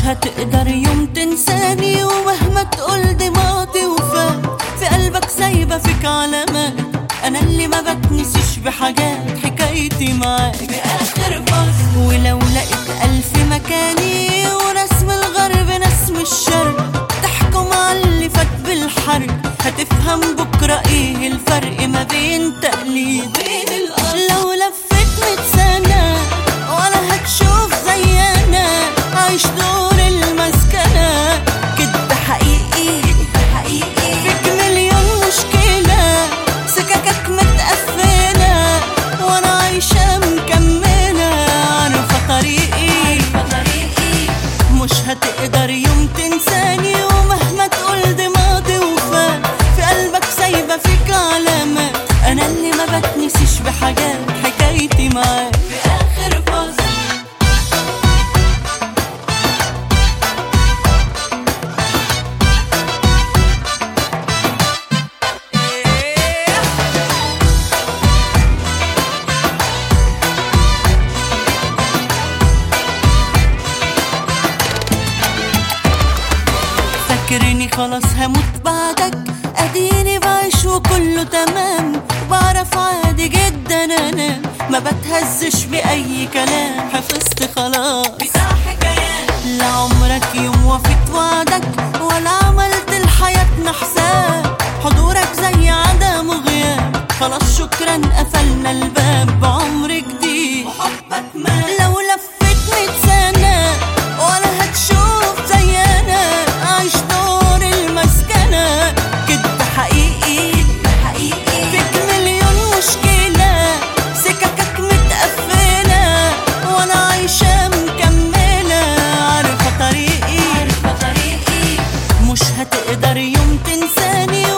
هتقدر يوم تنساني ومهما تقول دي ماضي وفات في قلبك سايبة فيك علامات أنا اللي ما بتنسيش بحاجات حكايتي معاك بآخر فصل ولو لقيت ألف مكاني ورسم الغرب نسم الشرق تحكم على اللي فات بالحرب هتفهم بكرة ايه الفرق ما بين تقليد وبين الأرض لو لفيت ميت سنة ولا هتشوف زي أنا عايش دور المسكنة كدب حقيقي حقيقي فيك مليون مشكلة سككك متقفلة وأنا عايشة مكملة عارفة طريقي مش هتقدر يوم تنساني ومهما تقول دي ماضي وفات في قلبك سايبة فيك علامات أنا اللي ما بتنسيش بحاجات حكايتي معاك في آخر فصل فاكرني خلاص هموت بعدك اديني بعيش وكله تمام بعرف عادي جدا انام ما بتهزش باي كلام حفظت خلاص بتاع حكايات لا عمرك يوم وفيت وعدك ولا عملت لحياتنا حساب حضورك زي عدم غياب خلاص شكرا قفلنا الباب بعمر جديد وحبك ما لو لفيت ميت سنة ولا هتشوف زي انا عايش دور المسكنة كدب حقيقي حقيقي فيك مليون مشكلة سككك متقفلة وانا عايشة مكملة عارفة طريقي عارفة طريقي مش هتقدر يوم تنساني